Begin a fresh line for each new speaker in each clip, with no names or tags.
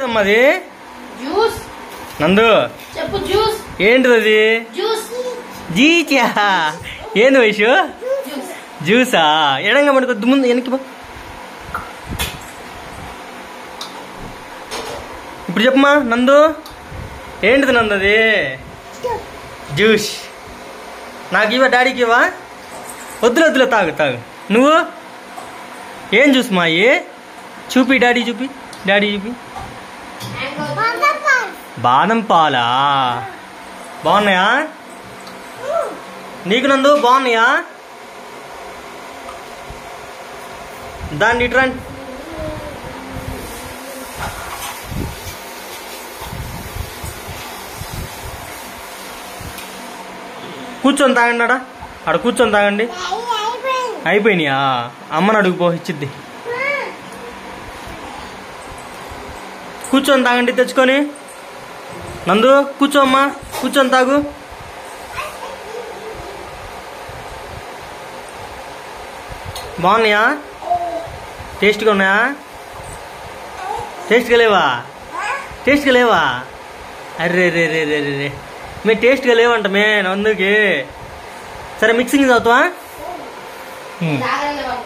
ఏంటిదమ్మా అది
జ్యూస్
నందు
చెప్పు జ్యూస్
ఏంటిది అది
జ్యూస్
జీచా ఏంది వయసు
జ్యూస్
జ్యూసా ఎడంగా మనకు కొద్ది ముందు వెనక్కి పో ఇప్పుడు చెప్పమ్మా నందు ఏంటిది నందు అది జ్యూస్ నాకు ఇవా డాడీకి ఇవా వద్దులే వద్దులే తాగు తాగు నువ్వు ఏం జ్యూస్ మా అయ్యి చూపి డాడీ చూపి డాడీ చూపి బాదం పాలా బాగున్నాయా నీకు నందు బాగున్నాయా దాన్ని ఇటు రండి కూర్చొని తాగండి ఆడ ఆడ కూర్చొని తాగండి అయిపోయినాయా అమ్మని అడుగుపో ఇచ్చిద్ది కూర్చొని తాగండి తెచ్చుకొని నందు కూర్చో అమ్మా కూర్చొని తాగు బాగున్నాయా టేస్ట్గా ఉన్నాయా టేస్ట్గా లేవా టేస్ట్గా లేవా అర్రే రే రే రే రే రే మే టేస్ట్గా లేవంట మే నందుకి సరే మిక్సింగ్ చదువుతావా హ్మ్.
తాగలే వాళ్ళు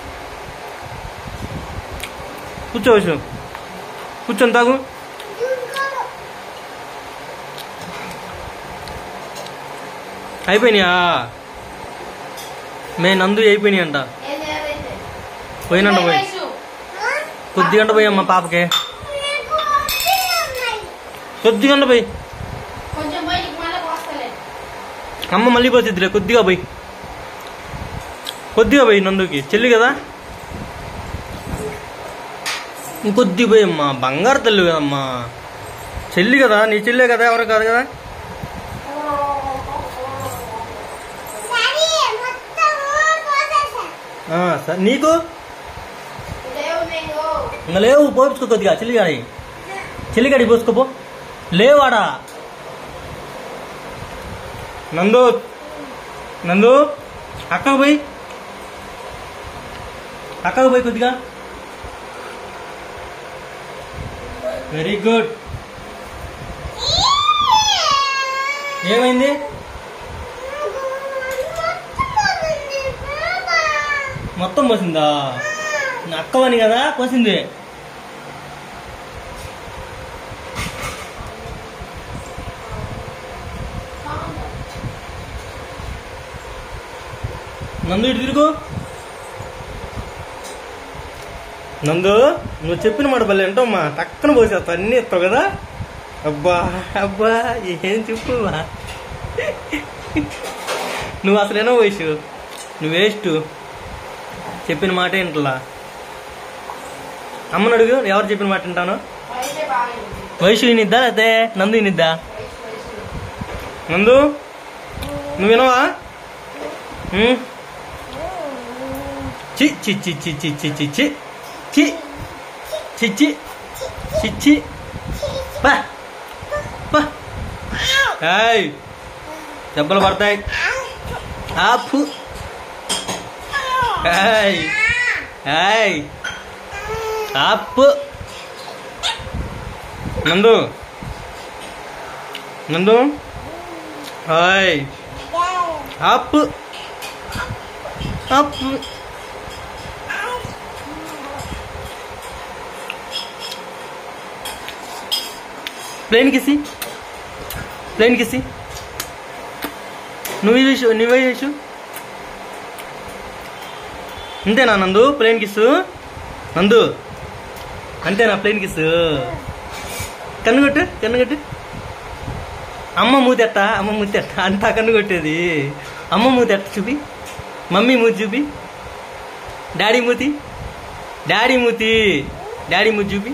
కూర్చోవచ్చు కూర్చొని తాగు అయిపోయినాయా మే నందు అయిపోయినాయి అంట
ఏం చేయాలైతే
పోయినంట పోయి
వయసు.
కొద్దిగంట పోయి అమ్మ పాపకి కొద్దిగంట పోయి
కొంచెం బయటికి మళ్ళీ పోస్తలే
అమ్మ మళ్ళీ పోసిద్దిలే కొద్దిగా పోయి కొద్దిగా పోయి నందుకి చెల్లి కదా ఇంకొద్ది పోయి అమ్మా బంగారు తల్లి కదమ్మా చెల్లి కదా నీ చెల్లే కదా ఎవరు కాదు కదా ఆ, సరే నీకు
లేవు నేను
ఇంకా లేవు పోపించుకో కొద్దిగా చెల్లిగాడి చెల్లిగాడి పోసుకోపో లేవాడా నందు నందు అక్కకు పోయి అక్కకు పోయి కొద్దిగా వెరీ గుడ్ ఏమైంది మొత్తం పోసిందా నా అక్కవని కదా పోసింది నందు ఇటు తిరుగు నందు నువ్వు చెప్పిన మాట బల్లే అంటావమ్మా టక్కన పోసేస్తా అన్నీ ఇస్తావు కదా అబ్బా అబ్బా ఏం చెప్పువా నువ్వు అసలేనో వయసు నువ్వు వేస్ట్ చెప్పిన మాట ఏంటలా అమ్మని అడుగు ఎవరు చెప్పిన మాట వింటాను
వయసే బాగలేదు
వయసు వినిద్దా లేకపోతే నందు వినిద్దా
వయసు వయసు
నందు నువ్వు వినవా ఉం? చి చి చి చి చి చి చి చి చి చి చి చి చి పా పా ఏయ్ దెబ్బలు పడతాయి ఆపు ఏయ్ ఏయ్ ఆపు Nandu Nandu hi up up plane కిసి ప్లేన్ కిసి నువ్వు చేసు నువ్వే చేసు అంతేనా నందు ప్లేన్ కిస్సు నందు అంతేనా ప్లేన్ కిస్సు కన్ను కొట్టు కన్ను కొట్టు అమ్మ మూతెట్ట అమ్మ మూతెట్ట అంతా కన్ను కొట్టేది అమ్మ మూతెట్ట చూపి మమ్మీ మూతి చూపి డాడీ మూతి డాడీ మూతి డాడీ మూతి చూపి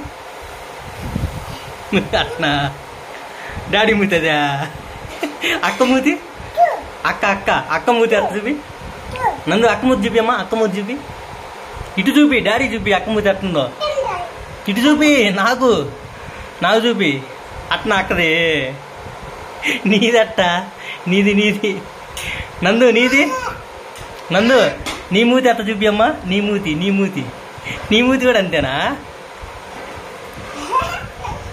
అట్నా డాడీ మూతి అదా అక్క మూతి అక్క అక్క అక్క మూతి అట్ట చూపి నందు అక్క మూతి చూపి అమ్మ అక్క మూతి చూపి ఇటు చూపి డాడీ చూపి అక్క మూతి ఎట్టుందో ఇటు చూపి నాకు నాకు చూపి అట్న అక్కది నీదట్ట నీది నీది నందు నీది నందు నీ మూతి అట్ట చూపి అమ్మా నీ మూతి నీ మూతి నీ మూతి కూడా అంతేనా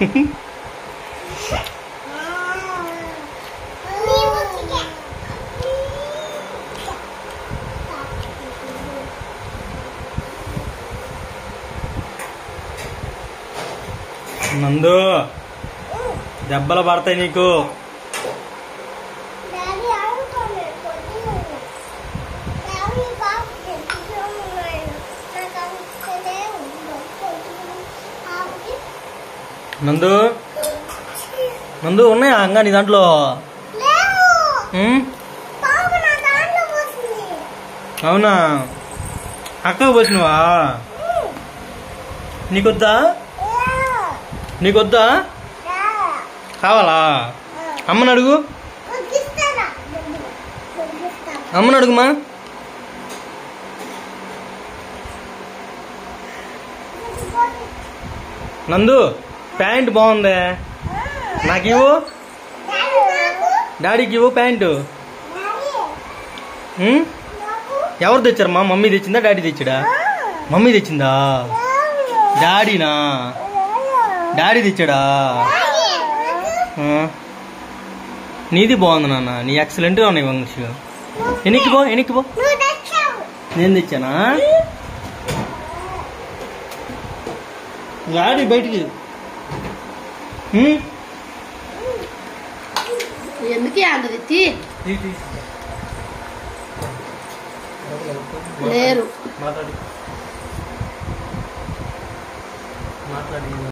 నందు దెబ్బలు పడతాయి నీకు నందు నందు ఉన్నాయా అంగా నీ దాంట్లో ఉం? అవునా అక్కకు పోసినవా నీకొద్దా నీకొద్దా కావాలా అమ్మని అడుగు అమ్మని అడుగుమా నందు ప్యాంట్ బాగుందే నాకు ఇవ్వు డాడీకి ఇవ్వు ప్యాంటు ఉం? ఎవరు తెచ్చారమ్మా మమ్మీ తెచ్చిందా డాడీ తెచ్చాడా మమ్మీ తెచ్చిందా డాడీనా డాడీ తెచ్చాడా ఆ. నీది బాగుంది నాన్న నీ ఎక్సలెంట్గా ఉన్నాయి వంశ ఎనికి పో ఎనికి పో నేను తెచ్చానా డాడీ బయటికి ఉం?
ఎందుకే అందది తీ లేరు
మాట్లాడి మాట్లాడి